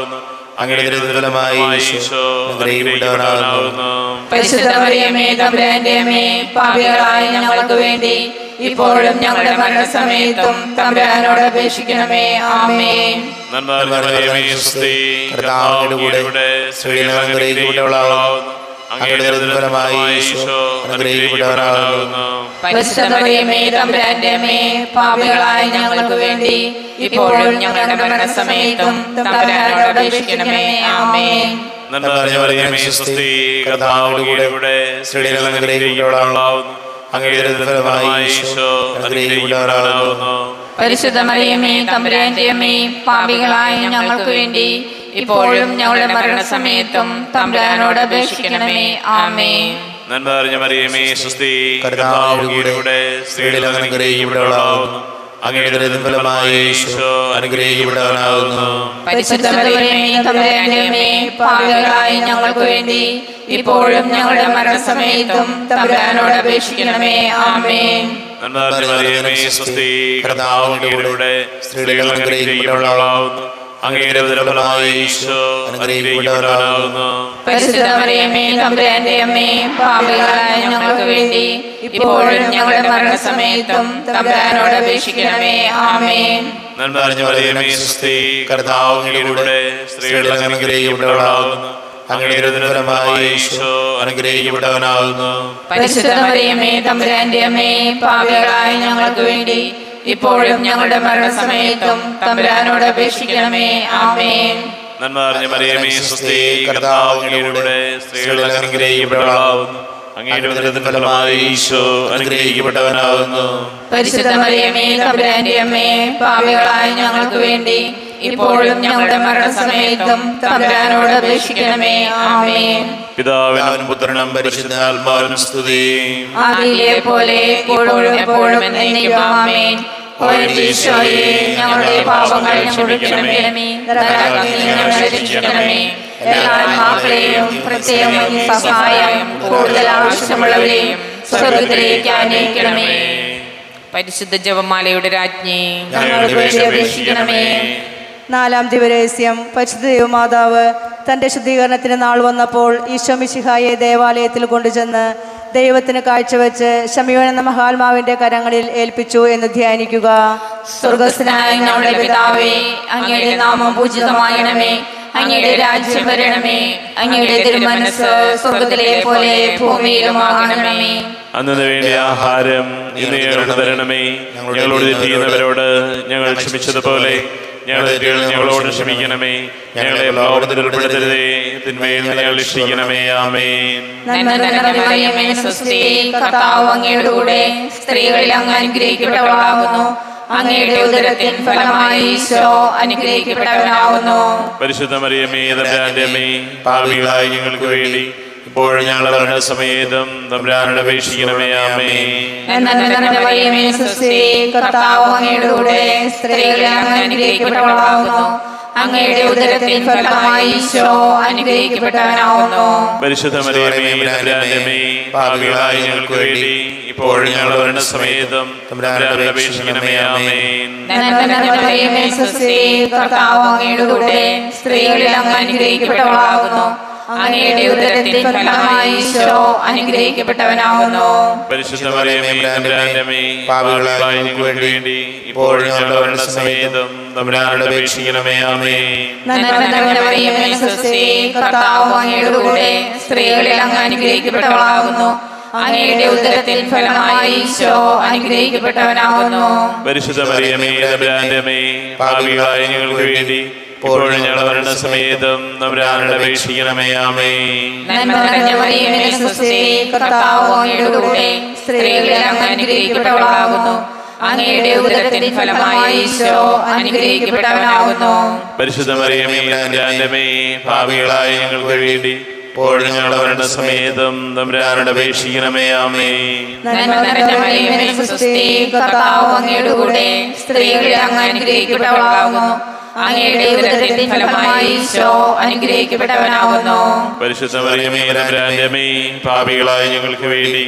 അങ്ങയുടെ ദുരിതഫലമായി ഈശോ അനുഗ്രഹിക്കപ്പെട്ടവനാകുന്നു പരിശുദ്ധ മറിയമേ തമ്പുരാന്റെ അമ്മേ പാപികളായ ഞങ്ങൾക്ക് വേണ്ടി ഇപ്പോഴും ഞങ്ങളുടെ മരണസമയത്തും തമ്പുരാനോട് അപേക്ഷിക്കണമേ ആമേ നന്മ നിറഞ്ഞ സ്തുതി കർത്താവിന്റെ കൂടെ സ്ത്രീകൾ അനുഗ്രഹിക്കപ്പെട്ടവളാകുന്നു അങ്ങയുടെ ദുരിതഫലമായി ഈശോ അനുഗ്രഹിക്കപ്പെട്ടവനാകുന്നു പരിശുദ്ധ മറിയമേ തമ്പുരാന്റെ അമ്മേ പാപികളായ ഞങ്ങൾക്ക് വേണ്ടി ഇപ്പോഴും ഞങ്ങളുടെ മരണസമയത്തും തമ്പുരാനോട് അപേക്ഷിക്കണമേ ആമേ നന്മ നിറഞ്ഞ മറിയമേ സ്തുതി കർത്താവിന്റെ കൂടെ സ്ത്രീകൾ അനുഗ്രഹിക്കപ്പെട്ടവളാകുന്നു അങ്ങയുടെ ദുരിതഫലമായി ഈശോ അനുഗ്രഹിക്കപ്പെട്ടവനാകുന്നു പരിശുദ്ധ മറിയമേ തമ്പുരാന്റെ അമ്മേ പാപികളായ ഞങ്ങൾക്ക് വേണ്ടി ഇപ്പോഴും ഞങ്ങളുടെ മരണസമയത്തും തമ്പുരാനോട് അപേക്ഷിക്കണമേ ആമേ നന്മ നിറഞ്ഞ മറിയമേ സ്തുതി കർത്താവിന്റെ കൂടെ സ്ത്രീകൾ അനുഗ്രഹിക്കപ്പെട്ടവളാകുന്നു അങ്ങയുടെ ദുരിതഫലമായി ഈശോ അനുഗ്രഹിക്കപ്പെട്ടവനാകുന്നു പരിശുദ്ധ മറിയമേ തമ്പുരാന്റെ അമ്മേ പാപികളായ ഞങ്ങൾക്ക് വേണ്ടി ഇപ്പോഴും ഞങ്ങളുടെ മരണസമയത്തും തമ്പുരാനോട് അപേക്ഷിക്കണമേ ആമേ നന്മ നിറഞ്ഞ മറിയമേ സ്തുതി കർത്താവിന്റെ കൂടെ സ്ത്രീകൾ അനുഗ്രഹിക്കപ്പെട്ടവളാകുന്നു അങ്ങയുടെ ദുരിതഫലമായി ഈശോ അനുഗ്രഹിക്കപ്പെട്ടവനാകുന്നു പരിശുദ്ധ മറിയമേ തമ്പുരാന്റെ അമ്മേ പാപികളായ ഞങ്ങൾക്ക് വേണ്ടി ഇപ്പോഴും ഞങ്ങളുടെ മരണസമയത്തും തമ്പുരാനോട് അപേക്ഷിക്കണമേ ആമേ നന്മ നിറഞ്ഞ മറിയമേ സ്തുതി കർത്താവിന്റെ കൂടെ സ്ത്രീകൾ അനുഗ്രഹിക്കപ്പെട്ടവളാകുന്നു അങ്ങയുടെ ദുരിതഫലമായി ഈശോ അനുഗ്രഹിക്കപ്പെട്ടവനാകുന്നു പരിശുദ്ധ മറിയമേ തമ്പുരാന്റെ അമ്മേ പാപികളായ ഞങ്ങൾക്ക് വേണ്ടി ഇപ്പോഴും ഞങ്ങളുടെ മരണസമയത്തും തമ്പുരാനോട് അപേക്ഷിക്കണമേ ആമേ നന്മ നിറഞ്ഞ മറിയമേ സ്തുതി കർത്താവിന്റെ കൂടെ സ്ത്രീകൾ അനുഗ്രഹിക്കപ്പെട്ടവളാകുന്നു അങ്ങയുടെ ദുരിതഫലമായി ഈശോ അനുഗ്രഹിക്കപ്പെട്ടവനാകുന്നു പരിശുദ്ധ മറിയമേ തമ്പുരാന്റെ അമ്മേ പാപികളായ ഞങ്ങൾക്ക് വേണ്ടി ഇപ്പോഴും ഞങ്ങളുടെ മരണസമയത്തും തമ്പുരാനോട് അപേക്ഷിക്കണമേ ആമേ പിതാവിനും പുത്രനും പരിശുദ്ധാത്മാവിനും സ്തുതി ആദിയിലെ പോലെ ഇപ്പോഴും എപ്പോഴും എന്നേക്കും ആമേൻ ഓ എന്റെ ഈശോയെ ഞങ്ങളുടെ പാപങ്ങൾ ക്ഷമിക്കണമേ നരകാഗ്നിയിൽ ഞങ്ങളെ രക്ഷിക്കണമേ എല്ലാ ആത്മാക്കളെയും പ്രത്യേകം സഹായം കൂടുതൽ ആവശ്യമുള്ളവരെയും സ്വർഗത്തിലേക്ക് അനയിക്കണമേ പരിശുദ്ധ ജപമാലയുടെ രാജ്ഞി ഞങ്ങൾക്ക് വേണ്ടി അപേക്ഷിക്കണമേ നാലാം ദിവരഹസ്യം പരിശുദ്ധ ദൈവമാതാവ് തൻ്റെ ശുദ്ധീകരണത്തിന് നാൾ വന്നപ്പോൾ ഈശോ മിശിഹായെ ദേവാലയത്തിൽ കൊണ്ടുചെന്ന് ദൈവത്തിന് കാഴ്ചവെച്ച് ശമിയോൻ എന്ന മഹാത്മാവിൻ്റെ കരങ്ങളിൽ ഏൽപ്പിച്ചു എന്ന് ധ്യാനിക്കുക സ്വർഗസ്നായ ഞങ്ങളുടെ പിതാവേ അങ്ങയുടെ നാമം പൂജിതമാകണമേ അങ്ങയുടെ രാജ്യം വരണമേ അങ്ങയുടെ തിരുമനസ് സ്വർഗത്തിലെ പോലെ ഭൂമിയിലുമാകണമേ അന്നു വേണ്ടിയ ആഹാരം ഇന്ന് ഞങ്ങൾക്ക് തരണമേ ഞങ്ങളോട് തെറ്റ് ചെയ്യുന്നവരോട് ഞങ്ങൾ ക്ഷമിച്ചതുപോലെ ഞങ്ങളുടെ തെറ്റുകൾ ഞങ്ങളോട് ക്ഷമിക്കണമേ ഞങ്ങളെ ലോകത്തിൽ ഉൾപ്പെടുത്തരുതേ തിന്മയിൽ നിന്ന് ഞങ്ങൾ രക്ഷിക്കണമേ ആമേൻ നന്മ നിറഞ്ഞമറിയമേ സ്വസ്തി കർത്താവ് അങ്ങയുടെ കൂടെ സ്ത്രീകളിൽ അങ്ങ് അനുഗ്രഹിക്കപ്പെട്ടവളാകുന്നു അങ്ങയുടെ ഉദരത്തിൻ ഫലമായി ഈശോ അനുഗ്രഹിക്കപ്പെട്ടവനാകുന്നു പരിശുദ്ധ മറിയമേ തമ്പുരാന്റെ അമ്മേ പാപികളായ ഞങ്ങൾക്ക് വേണ്ടി ഇപ്പോഴും ഞങ്ങളുടെ മരണ സമയത്തും തമ്പുരാനോട് അപേക്ഷിക്കണമേ ആമേൻ നന്മ നിറഞ്ഞമറിയമേ സ്വസ്തി കർത്താവ് അങ്ങയുടെ കൂടെ സ്ത്രീകളിൽ അങ്ങ് അനുഗ്രഹിക്കപ്പെട്ടവളാകുന്നു അങ്ങയുടെ ഉദരത്തിൻ ഫലമായി ഈശോ അനുഗ്രഹിക്കപ്പെട്ടവനാകുന്നു പരിശുദ്ധ മറിയമേ തമ്പുരാന്റെ അമ്മേ പാപികളായ ഞങ്ങൾക്ക് വേണ്ടി ഇപ്പോഴും ഞങ്ങളുടെ മരണ സമയത്തും തമ്പുരാനോട് അപേക്ഷിക്കണമേ ആമേൻ നന്മ നിറഞ്ഞമറിയമേ സ്വസ്തി കർത്താവ് അങ്ങയുടെ കൂടെ സ്ത്രീകളിൽ അങ്ങ് അനുഗ്രഹിക്കപ്പെട്ടവളാകുന്നു അങ്ങയുടെ ഉദരത്തിൻ ഫലമായി ഈശോ അനുഗ്രഹിക്കപ്പെട്ടവനാകുന്നു പരിശുദ്ധ മറിയമേ തമ്പുരാന്റെ അമ്മേ പാപികളായ ഞങ്ങൾക്ക് വേണ്ടി ഇപ്പോഴും ഞങ്ങളുടെ മരണ സമയത്തും തമ്പുരാനോട് അപേക്ഷിക്കണമേ ആമേൻ നന്മ നിറഞ്ഞമറിയമേ സ്വസ്തി കർത്താവ് അങ്ങയുടെ കൂടെ സ്ത്രീകളിൽ അങ്ങ് അനുഗ്രഹിക്കപ്പെട്ടവളാകുന്നു അങ്ങയുടെ ഉദരത്തിൻ ഫലമായി ഈശോ അനുഗ്രഹിക്കപ്പെട്ടവനാകുന്നു പരിശുദ്ധ മറിയമേ തമ്പുരാന്റെ അമ്മേ പാപികളായ ഞങ്ങൾക്ക് വേണ്ടി ഇപ്പോഴും ഞങ്ങളുടെ മരണ സമയത്തും തമ്പുരാനോട് അപേക്ഷിക്കണമേ ആമേൻ നന്മ നിറഞ്ഞ മറിയമേ സ്വസ്തി കർത്താവ് അങ്ങയുടെ കൂടെ സ്ത്രീകളിൽ അങ്ങ് അനുഗ്രഹിക്കപ്പെട്ടവളാകുന്നു അങ്ങയുടെ ഉദരത്തിൻ ഫലമായി ഈശോ അനുഗ്രഹിക്കപ്പെട്ടവനാകുന്നു പരിശുദ്ധ മറിയമേ തമ്പുരാന്റെ അമ്മേ പാപികളായ ഞങ്ങൾക്ക് വേണ്ടി ഇപ്പോഴും ഞങ്ങളുടെ മരണ സമയത്തും തമ്പുരാനോട് അപേക്ഷിക്കണമേ ആമേൻ നന്മ നിറഞ്ഞ മറിയമേ സ്വസ്തി കർത്താവ് അങ്ങയുടെ കൂടെ സ്ത്രീകളിൽ അങ്ങ് അനുഗ്രഹിക്കപ്പെട്ടവളാകുന്നു അങ്ങയുടെ ഉദരത്തിൻ ഫലമായി ഈശോ അനുഗ്രഹിക്കപ്പെട്ടവനാകുന്നു പരിശുദ്ധ മറിയമേ തമ്പുരാന്റെ അമ്മേ പാപികളായ ഞങ്ങൾക്ക് വേണ്ടി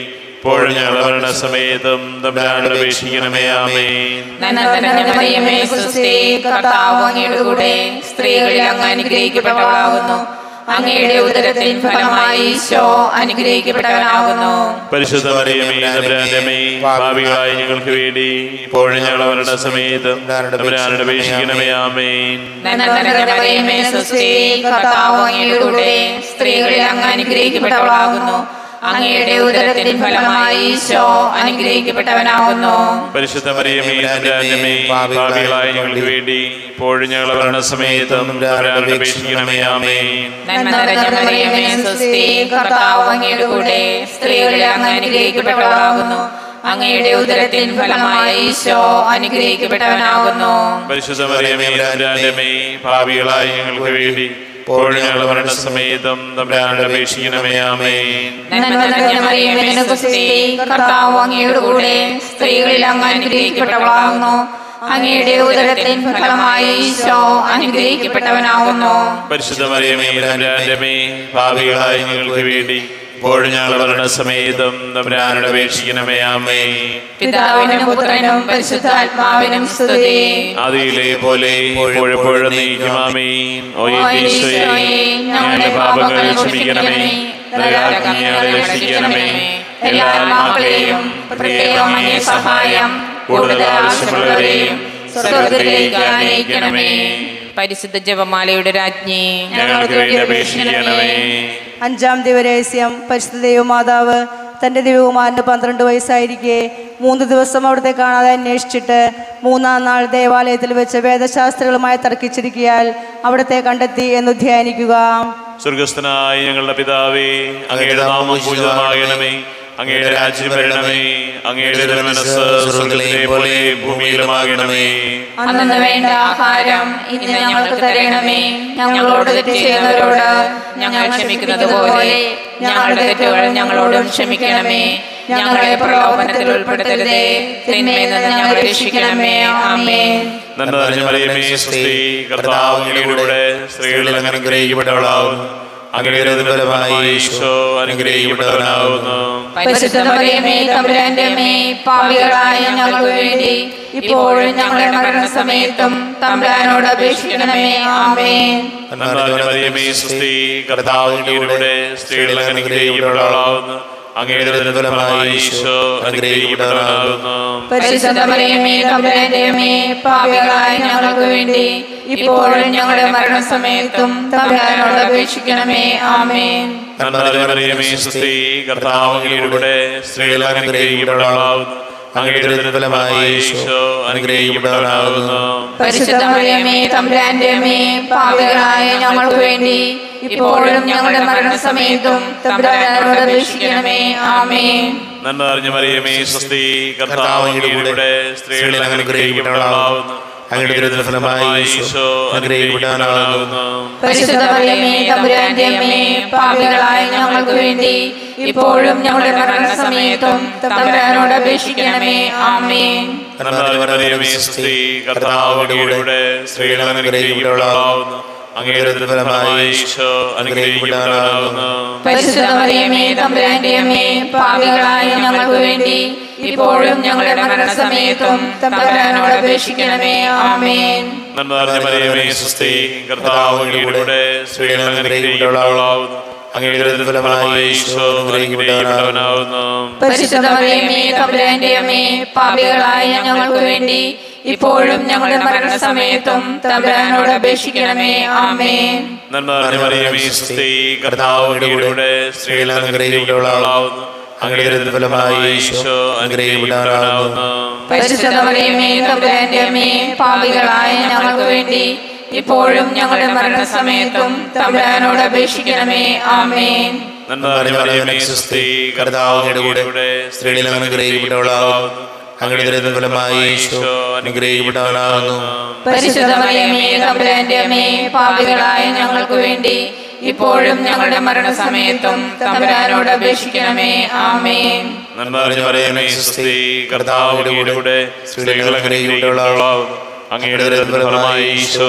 ഇപ്പോഴും ഞങ്ങളുടെ മരണസമയത്തും തമ്പുരാനോട് അപേക്ഷിക്കണമേ ആമേൻ നന്മ നിറഞ്ഞ മറിയമേ സുസ്ഥി കർത്താവ് അങ്ങയുടെ കൂടെ സ്ത്രീകളിൽ അങ്ങ് അനുഗ്രഹിക്കപ്പെട്ടവളാകുന്നു അങ്ങയുടെ ഉദരത്തിൻ ഫലമായി ഈശോ അനുഗ്രഹിക്കപ്പെട്ടവനാകുന്നു പരിശുദ്ധ മറിയമേ തമ്പുരാന്റെ അമ്മേ, പാപികളായ ഞങ്ങൾക്ക് വേണ്ടി ഇപ്പോഴും ഞങ്ങളുടെ മരണസമയത്തും തമ്പുരാനോട് അപേക്ഷിക്കണമേ ആമേൻ നന്മ നിറഞ്ഞ മറിയമേ സുസ്ഥി കർത്താവ് അങ്ങയുടെ കൂടെ സ്ത്രീകളിൽ അങ്ങ് അനുഗ്രഹിക്കപ്പെട്ടവളാകുന്നു അങ്ങയുടെ ഉദരത്തിൻ ഫലമായി ഈശോ അനുഗ്രഹിക്കപ്പെട്ടവനാകുന്നു പരിശുദ്ധ മറിയമേ തമ്പുരാന്റെ അമ്മേ, പാപികളായ ഞങ്ങൾക്ക് വേണ്ടി ഇപ്പോഴും ഞങ്ങളുടെ മരണസമയത്തും തമ്പുരാനോട് അപേക്ഷിക്കണമേ ആമേൻ നന്മ നിറഞ്ഞ മറിയമേ സുസ്ഥി കർത്താവ് അങ്ങയുടെ കൂടെ സ്ത്രീകളിൽ അങ്ങ് അനുഗ്രഹിക്കപ്പെട്ടവളാകുന്നു അങ്ങയുടെ ഉദരത്തിൻ ഫലമായി ഈശോ അനുഗ്രഹിക്കപ്പെട്ടവനാകുന്നു പരിശുദ്ധ മറിയമേ തമ്പുരാന്റെ അമ്മേ, പാപികളായ ഞങ്ങൾക്ക് വേണ്ടി ഇപ്പോഴും ഞങ്ങളുടെ മരണസമയത്തും തമ്പുരാനോട് അപേക്ഷിക്കണമേ ആമേൻ നന്മ നിറഞ്ഞ മറിയമേ സുസ്ഥി കർത്താവ് അങ്ങയുടെ കൂടെ സ്ത്രീകളിൽ അങ്ങ് അനുഗ്രഹിക്കപ്പെട്ടവളാകുന്നു അങ്ങയുടെ ഉദരത്തിൻ ഫലമായി ഈശോ അനുഗ്രഹിക്കപ്പെട്ടവനാകുന്നു പരിശുദ്ധ മറിയമേ തമ്പുരാന്റെ അമ്മേ, പാപികളായ ഞങ്ങൾക്ക് വേണ്ടി ഇപ്പോഴും ഞങ്ങളുടെ മരണസമയത്തും തമ്പുരാനോട് അപേക്ഷിക്കണമേ ആമേൻ പിതാവിനും പുത്രനും പരിശുദ്ധാത്മാവിനും സ്തുതി ആദിയിലെ പോലെ ഇപ്പോഴെപ്പോഴും നീക്കുമാമീൻ ഓ ഈശോയെ ഞങ്ങളുടെ പാപങ്ങൾ ക്ഷമിക്കണമേ നരകാഗ്നിയാലെ രക്ഷിക്കണമേ എല്ലാ ആത്മാക്കളെയും പ്രത്യേകം അങ്ങേ സഹായം കൂടുതൽ ആവശ്യമുള്ളവരെയും സ്വർഗത്തിലേക്ക് അനയിക്കണമേ പരിശുദ്ധ ജപമാലയുടെ രാജ്ഞി ഞങ്ങൾക്ക് വേണ്ടി അപേക്ഷിക്കണമേ അഞ്ചാം ദിവരഹസ്യം പരിശുദ്ധ ദൈവമാതാവ് തൻ്റെ ദിവകുമാരന് പന്ത്രണ്ട് വയസ്സായിരിക്കെ മൂന്ന് ദിവസം അവിടുത്തെ കാണാതെ അന്വേഷിച്ചിട്ട് മൂന്നാം നാൾ ദേവാലയത്തിൽ വെച്ച് വേദശാസ്ത്രികളുമായി തർക്കിച്ചിരിക്കിയാൽ അവിടുത്തെ കണ്ടെത്തി എന്ന് ധ്യാനിക്കുക സ്വർഗസ്ഥനായ ഞങ്ങളുടെ പിതാവേ അങ്ങയുടെ നാമം പൂജിതമാകണമേ അങ്ങയുടെ രാജ്യം വരണമേ അങ്ങയുടെ തിരുമനസ് സ്വർഗത്തിലെ പോലെ ഭൂമിയിലുമാകണമേ അന്നു വേണ്ട ആഹാരം ഇന്ന് ഞങ്ങൾക്ക് തരണമേ ഞങ്ങളോട് തെറ്റ് ചെയ്യുന്നവരോട് ഞങ്ങൾ ക്ഷമിക്കുന്നത് പോലെ ഞങ്ങളുടെ തെറ്റുകൾ ഞങ്ങളോടും ക്ഷമിക്കണമേ ഞങ്ങളെ പ്രലോഭനത്തിൽ ഉൾപ്പെടുത്തരുതേ തിന്മയിൽ നിന്ന് ഞങ്ങളെ രക്ഷിക്കണമേ ആമേൻ നന്മ നിറഞ്ഞ മറിയമേ സ്ത്രീ കർത്താവ് അങ്ങയുടെ കൂടെ സ്ത്രീകളിൽ അങ്ങ് അനുഗ്രഹിക്കപ്പെട്ടവളാവുന്നു അങ്ങയുടെ ഫലമായി ഈശോ അനുഗ്രഹിക്കപ്പെട്ടവനാവുന്നു പരിശുദ്ധ മറിയമേ തമ്പുരാന്റെ അമ്മേ പാപികളായ ഞങ്ങൾക്ക് വേണ്ടി ഇപ്പോഴും ഞങ്ങളുടെ മരണസമയത്തും തമ്പുരാനോട് അപേക്ഷിക്കണമേ ആമേൻ നന്മ നിറഞ്ഞ മറിയമേ സ്ത്രീ കർത്താവ് അങ്ങയുടെ കൂടെ സ്ത്രീകളിൽ അങ്ങ് അനുഗ്രഹിക്കപ്പെട്ടവളാവുന്നു അങ്ങയുടെ ഫലമായി ഈശോ അനുഗ്രഹിക്കപ്പെട്ടവനാവുന്നു പരിശുദ്ധ മറിയമേ തമ്പുരാന്റെ അമ്മേ പാപികളായ ഞങ്ങൾക്ക് വേണ്ടി ഇപ്പോഴും ഞങ്ങളുടെ മരണസമയത്തും തമ്പുരാനോട് അപേക്ഷിക്കണമേ ആമേൻ നന്മ നിറഞ്ഞ മറിയമേ സ്ത്രീ കർത്താവ് അങ്ങയുടെ കൂടെ സ്ത്രീകളിൽ അങ്ങ് അനുഗ്രഹിക്കപ്പെട്ടവളാവുന്നു അങ്ങയുടെ ഫലമായി ഈശോ അനുഗ്രഹിക്കപ്പെട്ടവനാവുന്നു പരിശുദ്ധ മറിയമേ തമ്പുരാന്റെ അമ്മേ പാപികളായ ഞങ്ങൾക്ക് വേണ്ടി ഇപ്പോഴും ഞങ്ങളുടെ മരണസമയത്തും തമ്പുരാനോട് അപേക്ഷിക്കണമേ ആമേൻ നന്മ നിറഞ്ഞ മറിയമേ സ്വസ്തി കർത്താവ് അങ്ങയുടെ കൂടെ സ്ത്രീകളിൽ അങ്ങ് അനുഗ്രഹിക്കപ്പെട്ടവളാവുന്നു അങ്ങയുടെ ഫലമായി ഈശോ അനുഗ്രഹിക്കപ്പെട്ടവനാകുന്നു പരിശുദ്ധ മറിയമേ തമ്പുരാന്റെ അമ്മേ പാപികളായ ഞങ്ങൾക്ക് വേണ്ടി ഇപ്പോഴും ഞങ്ങളുടെ മരണസമയത്തും തമ്പുരാനോട് അപേക്ഷിക്കണമേ ആമേൻ നന്മ നിറഞ്ഞ മറിയമേ സ്വസ്തി കർത്താവ് അങ്ങയുടെ കൂടെ സ്ത്രീകളിൽ അങ്ങ് അനുഗ്രഹിക്കപ്പെട്ടവളാവുന്നു അങ്ങയുടെ ഫലമായി ഈശോ അനുഗ്രഹിക്കപ്പെട്ടവനാകുന്നു പരിശുദ്ധ മറിയമേ തമ്പുരാന്റെ അമ്മേ പാപികളായ ഞങ്ങൾക്ക് വേണ്ടി ഇപ്പോഴും ഞങ്ങളുടെ മരണസമയത്തും തമ്പുരാനോട് അപേക്ഷിക്കണമേ ആമേൻ നന്മ നിറഞ്ഞ മറിയമേ സ്വസ്തി കർത്താവ് അങ്ങയുടെ കൂടെ സ്ത്രീകളിൽ അങ്ങ് അനുഗ്രഹിക്കപ്പെട്ടവളാവുന്നു അങ്ങയുടെ ഫലമായി ഈശോ അനുഗ്രഹിക്കപ്പെട്ടവനാകുന്നു പരിശുദ്ധ മറിയമേ തമ്പുരാന്റെ അമ്മേ പാപികളായ ഞങ്ങൾക്ക് വേണ്ടി ഇപ്പോഴും ഞങ്ങളുടെ മരണസമയത്തും തമ്പുരാനോട് അപേക്ഷിക്കണമേ ആമേൻ നന്മ നിറഞ്ഞ മറിയമേ സ്വസ്തി കർത്താവ് അങ്ങയുടെ കൂടെ സ്ത്രീകളിൽ അങ്ങ് അനുഗ്രഹിക്കപ്പെട്ടവളാവുന്നു അങ്ങയുടെ ഫലമായി ഈശോ അനുഗ്രഹിക്കപ്പെട്ടവനാകുന്നു പരിശുദ്ധ മറിയമേ തമ്പുരാന്റെ അമ്മേ പാപികളായ ഞങ്ങൾക്ക് വേണ്ടി ഇപ്പോഴും ഞങ്ങളുടെ മരണസമയത്തും തമ്പുരാനോട് അപേക്ഷിക്കണമേ ആമേൻ നന്മ നിറഞ്ഞ മറിയമേ സ്വസ്തി കർത്താവ് അങ്ങയുടെ കൂടെ സ്ത്രീകളിൽ അങ്ങ് അനുഗ്രഹിക്കപ്പെട്ടവളാവുന്നു അങ്ങയുടെ ഫലമായി ഈശോ അനുഗ്രഹിക്കപ്പെട്ടവനാകുന്നു പരിശുദ്ധ മറിയമേ തമ്പുരാന്റെ അമ്മേ പാപികളായ ഞങ്ങൾക്ക് വേണ്ടി ഇപ്പോഴും ഞങ്ങളുടെ മരണസമയത്തും തമ്പുരാനോട് അപേക്ഷിക്കണമേ ആമേൻ നന്മ നിറഞ്ഞ മറിയമേ സ്വസ്തി കർത്താവ് അങ്ങയുടെ കൂടെ സ്ത്രീകളിൽ അങ്ങ് അനുഗ്രഹിക്കപ്പെട്ടവളാവുന്നു അങ്ങയുടെ ഫലമായി ഈശോ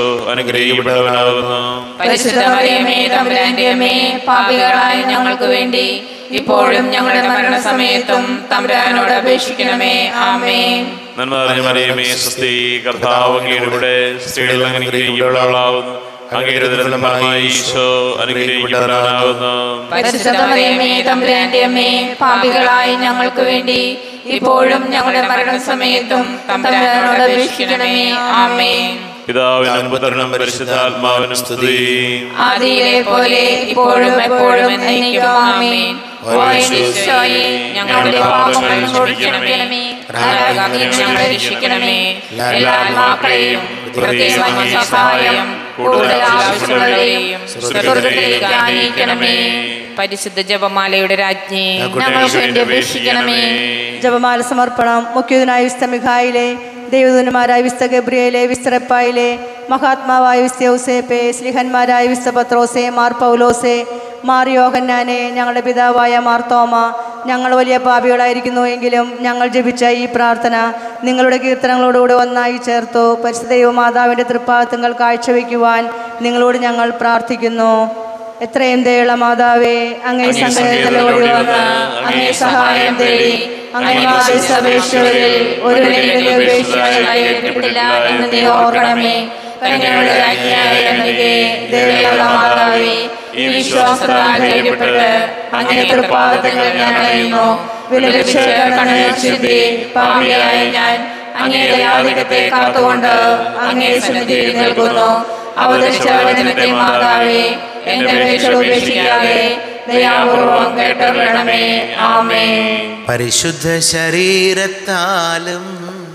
അനുഗ്രഹിക്കപ്പെട്ടവനാകുന്നു പരിശുദ്ധ മറിയമേ തമ്പുരാന്റെ അമ്മേ പാപികളായ ഞങ്ങൾക്ക് വേണ്ടി ഇപ്പോഴും ഞങ്ങളുടെ മരണസമയത്തും തമ്പുരാനോട് അപേക്ഷിക്കണമേ ആമേൻ നന്മ നിറഞ്ഞ മറിയമേ സ്വസ്തി കർത്താവ് അങ്ങയുടെ സ്ത്രീകളിൽ അനുഗ്രഹിക്കപ്പെട്ടവളാവുന്നു അങ്ങയുടെ ഫലമായി ഈശോ അനുഗ്രഹിക്കപ്പെടാനാവുന്നു പരിശുദ്ധമറിയമേ തമ്പുരാന്റെ അമ്മേ പാപികളായ ഞങ്ങൾക്ക് വേണ്ടി ഇപ്പോഴും ഞങ്ങളുടെ മരണസമയത്തും തമ്പുരാനോട് അപേക്ഷിക്കണമേ ആമേൻ പിതാവിനും പുത്രനും പരിശുദ്ധാത്മാവിനും സ്തുതി ആദിയിലെ പോലെ ഇപ്പോഴും എപ്പോഴും എന്നേക്കും ആമേൻ ഓ ഈശോയെ ഞങ്ങളുടെ പാപങ്ങൾ ക്ഷമിക്കണമേ നരകത്തിൽ ഞങ്ങളെ രക്ഷിക്കണമേ എല്ലാ ആത്മാക്കളെയും പ്രത്യേകം സഹായം കൂടുതൽ ആവശ്യമുള്ളവരെയും സ്വർഗത്തിലേക്ക് ആനയിക്കണമേ പരിശുദ്ധ ജപമാലയുടെ രാജ്ഞി ഞങ്ങൾക്ക് വേണ്ടി അപേക്ഷിക്കണമേ ജപമാല സമർപ്പണം മുഖ്യനായ വിസ്ത മിഖായിലെ ദൈവദൂതന്മാരായ വിസ്ത ഗബ്രിയേലെ വിസ്ത റെപ്പായിലെ മഹാത്മാവായ വിസ്ത ഔസേപ്പെ സ്ലിഹന്മാരായ വിസ്ത പത്രോസെ മാർ പൗലോസെ മാർ യോഹന്നാനെ ഞങ്ങളുടെ പിതാവായ മാർ തോമ ഞങ്ങൾ വലിയ പാപികളായിരിക്കുന്നു എങ്കിലും ഞങ്ങൾ ജപിച്ച ഈ പ്രാർത്ഥന നിങ്ങളുടെ കീർത്തനങ്ങളോടുകൂടി ഒന്നായി ചേർത്തു പരിശുദ്ധ ദൈവമാതാവിൻ്റെ തൃപ്പാദത്തങ്ങൾ കാഴ്ചവെക്കുവാൻ നിങ്ങളോട് ഞങ്ങൾ പ്രാർത്ഥിക്കുന്നു എത്രയും ദയുള്ള മാതാവേ അങ്ങേ സങ്കേതത്തിലോടി വന്ന് അങ്ങേ സഹായം തേടി അങ്ങേ അപേക്ഷകരിൽ ഒരുവരെങ്കിലും ഉപേക്ഷയായി കേട്ടിട്ടില്ല എന്ന് നീ ഓർക്കണമേ കന്യകളുടെ രാജ്ഞിയായ അമ്മയ്ക്ക് ദയുള്ള മാതാവേ ഈ വിശ്വാസത്താൽ ധൈര്യപ്പെട്ട് അങ്ങേ തൃപ്പാദത്തങ്ങൾ ഞാൻ അറിയുന്നു വിലപിച്ചിട്ട് പാപിയായ ഞാൻ അങ്ങയുടെ യാതികത്തെ കാത്തുകൊണ്ട് അങ്ങേ സന്നിധിയിൽ നിൽക്കുന്നു അവതരിച്ച വചനത്തെ മാതാവേ എന്റെ അപേക്ഷ ഉപേക്ഷിക്കാതെ ദയാപൂർവം കേട്ടറിയണമേ ആമേ പരിശുദ്ധ ശരീരത്താലും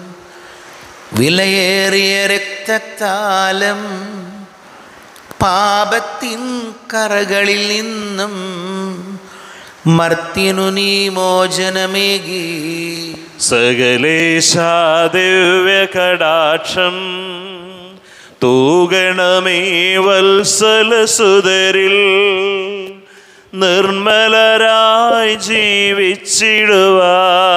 വിലയേറിയ രക്തത്താലും പാപത്തിൻ കറകളിൽ നിന്നും മർത്യനു നീ മോചനമേകി സകലേശാദിവ്യ കടാക്ഷം തൂകണമേ വത്സലസുതരിൽ നിർമ്മലരായി ജീവിച്ചിടുവാ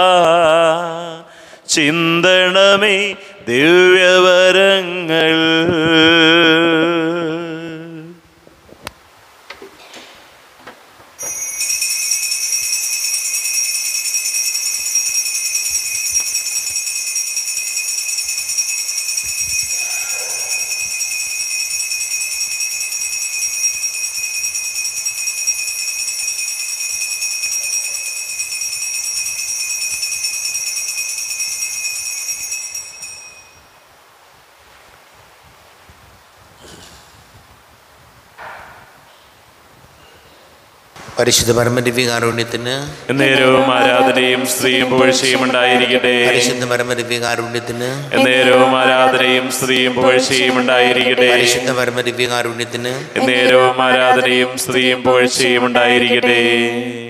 ചിന്തണമേ ദിവ്യവരങ്ങൾ പരിശുദ്ധ പരമദിവ്യകാരുണ്യത്തിന് എന്നേരവും ആരാധനയും സ്ത്രീയും പുകഴ്ചയും ഉണ്ടായിരിക്കട്ടെ പരിശുദ്ധ പരമദിവ്യകാരുണ്യത്തിന് എന്നേരവും ആരാധനയും സ്ത്രീയും പുകഴ്ചയും ഉണ്ടായിരിക്കട്ടെ പരിശുദ്ധ പരമദിവ്യകാരുണ്യത്തിന് എന്നേരവും ആരാധനയും സ്ത്രീയും പുകഴ്ചയും ഉണ്ടായിരിക്കട്ടെ